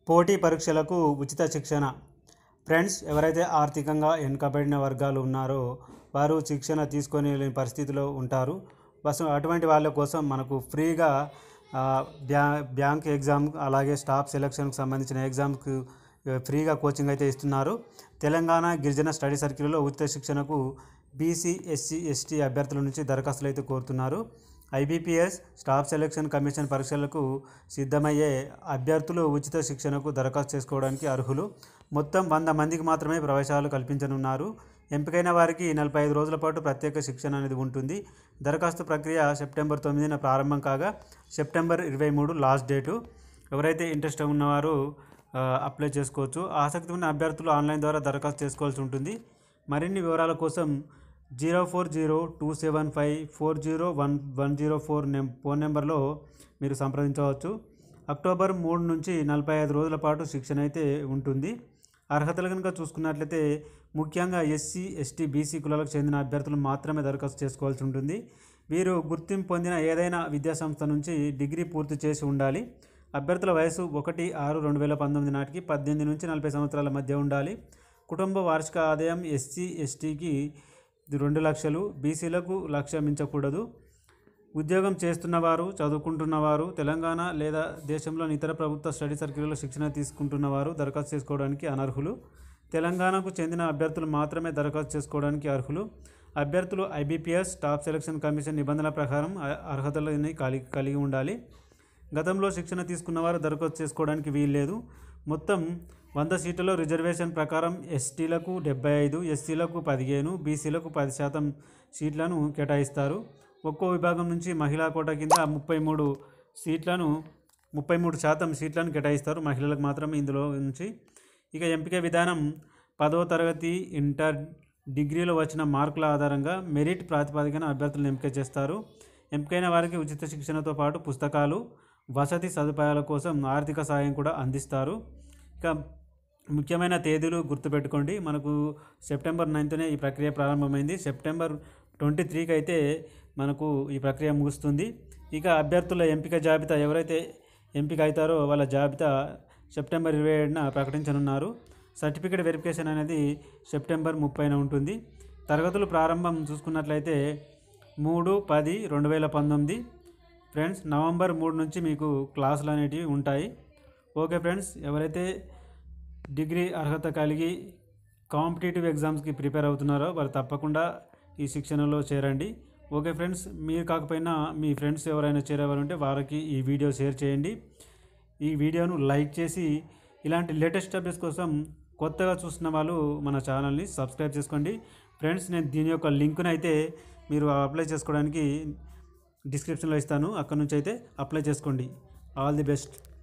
పోటీ పరీక్షలకు ఉచిత శిక్షణ ఫ్రెండ్స్ ఎవరైతే ఆర్థికంగా వెనుకబడిన వర్గాలు ఉన్నారో వారు శిక్షణ తీసుకొని లేని పరిస్థితిలో ఉంటారు బస్ అటువంటి వాళ్ళ కోసం మనకు ఫ్రీగా ఆ, బ్యా బ్యాంక్ ఎగ్జామ్ అలాగే స్టాఫ్ సెలక్షన్కి సంబంధించిన ఎగ్జామ్కి ఫ్రీగా కోచింగ్ అయితే ఇస్తున్నారు తెలంగాణ గిరిజన స్టడీ సర్కిల్లో ఉచిత శిక్షణకు బీసీ ఎస్సీ ఎస్టీ అభ్యర్థుల నుంచి దరఖాస్తులు అయితే కోరుతున్నారు ఐబీపీఎస్ స్టాఫ్ సెలక్షన్ కమిషన్ పరీక్షలకు సిద్ధమయ్యే అభ్యర్థులు ఉచిత శిక్షణకు దరఖాస్తు చేసుకోవడానికి అర్హులు మొత్తం వంద మందికి మాత్రమే ప్రవేశాలు కల్పించనున్నారు ఎంపికైన వారికి నలభై ఐదు రోజుల పాటు ప్రత్యేక శిక్షణ అనేది ఉంటుంది దరఖాస్తు ప్రక్రియ సెప్టెంబర్ తొమ్మిదిన ప్రారంభం కాగా సెప్టెంబర్ ఇరవై మూడు లాస్ట్ డేటు ఎవరైతే ఇంట్రెస్ట్ ఉన్నవారు ఆ, అప్లై చేసుకోవచ్చు ఆసక్తి ఉన్న అభ్యర్థులు ఆన్లైన్ ద్వారా దరఖాస్తు చేసుకోవాల్సి ఉంటుంది మరిన్ని వివరాల కోసం zero four zero two seven five four zero one one zero four నెం ఫోన్ నెంబర్లో మీరు సంప్రదించవచ్చు అక్టోబర్ మూడు నుంచి నలభై ఐదు రోజుల పాటు శిక్షణ అయితే ఉంటుంది అర్హతలు కనుక చూసుకున్నట్లయితే ముఖ్యంగా ఎస్సీ ఎస్టీ బీసీ కులాలకు చెందిన అభ్యర్థులు మాత్రమే దరఖాస్తు చేసుకోవాల్సి ఉంటుంది వీరు గుర్తింపు పొందిన ఏదైనా విద్యాసంస్థ నుంచి డిగ్రీ పూర్తి చేసి ఉండాలి అభ్యర్థుల వయసు ఒకటి ఆరు రెండు వేల పంతొమ్మిది నాటికి పద్దెనిమిది నుంచి నలభై సంవత్సరాల మధ్య ఉండాలి కుటుంబ వార్షిక ఆదాయం ఎస్సీ ఎస్టీకి రెండు లక్షలు బీసీలకు లక్ష మించకూడదు ఉద్యోగం చేస్తున్నవారు చదువుకుంటున్నవారు తెలంగాణ లేదా దేశంలోని ఇతర ప్రభుత్వ స్టడీ సర్కిల్లో శిక్షణ తీసుకుంటున్నవారు దరఖాస్తు చేసుకోవడానికి అనర్హులు తెలంగాణకు చెందిన అభ్యర్థులు మాత్రమే దరఖాస్తు చేసుకోవడానికి అర్హులు అభ్యర్థులు ఐబీపీఎస్ స్టాఫ్ సెలక్షన్ కమిషన్ నిబంధనల ప్రకారం అ- అర్హతలని కలిగి కలిగి ఉండాలి గతంలో శిక్షణ తీసుకున్నవారు దరఖాస్తు చేసుకోవడానికి వీల్లేదు మొత్తం వంద సీట్లలో రిజర్వేషన్ ప్రకారం ఎస్టీలకు డెబ్బై ఐదు ఎస్సీలకు పదిహేను బీసీలకు పది శాతం సీట్లను కేటాయిస్తారు ఒక్కో విభాగం నుంచి మహిళా కోట కింద ముప్పై మూడు సీట్లను ముప్పై మూడు శాతం సీట్లను కేటాయిస్తారు మహిళలకు మాత్రమే ఇందులో నుంచి ఇక ఎంపిక విధానం పదవ తరగతి ఇంటర్ డిగ్రీలో వచ్చిన మార్కుల ఆధారంగా మెరిట్ ప్రాతిపదికన అభ్యర్థులను ఎంపిక చేస్తారు ఎంపికైన వారికి ఉచిత శిక్షణతో పాటు పుస్తకాలు వసతి సదుపాయాల కోసం ఆర్థిక సాయం కూడా అందిస్తారు ఇక ముఖ్యమైన తేదీలు గుర్తుపెట్టుకోండి మనకు సెప్టెంబర్ నైన్త్నే ఈ ప్రక్రియ ప్రారంభమైంది సెప్టెంబర్ ట్వంటీ త్రీకి అయితే మనకు ఈ ప్రక్రియ ముగుస్తుంది ఇక అభ్యర్థుల ఎంపిక జాబితా ఎవరైతే ఎంపిక అవుతారో వాళ్ళ జాబితా సెప్టెంబర్ ఇరవై ఏడున ప్రకటించనున్నారు సర్టిఫికేట్ వెరిఫికేషన్ అనేది సెప్టెంబర్ ముప్పైన ఉంటుంది తరగతులు ప్రారంభం చూసుకున్నట్లయితే మూడు పది రెండు వేల పంతొమ్మిది ఫ్రెండ్స్ నవంబర్ మూడు నుంచి మీకు క్లాసులు అనేటివి ఉంటాయి ఓకే ఫ్రెండ్స్ ఎవరైతే డిగ్రీ అర్హత కలిగి కాంపిటేటివ్ ఎగ్జామ్స్కి ప్రిపేర్ అవుతున్నారో వారు తప్పకుండా ఈ శిక్షణలో చేరండి ఓకే ఫ్రెండ్స్ మీరు కాకపోయినా మీ ఫ్రెండ్స్ ఎవరైనా చేరేవారు ఉంటే వారికి ఈ వీడియో షేర్ చేయండి ఈ వీడియోను లైక్ చేసి ఇలాంటి లేటెస్ట్ అప్డేట్స్ కోసం కొత్తగా చూస్తున్న వాళ్ళు మన ఛానల్ని సబ్స్క్రైబ్ చేసుకోండి ఫ్రెండ్స్ నేను దీని యొక్క లింక్ను అయితే మీరు అప్లై చేసుకోవడానికి డిస్క్రిప్షన్లో ఇస్తాను అక్కడ నుంచి అయితే అప్లై చేసుకోండి ఆల్ ది బెస్ట్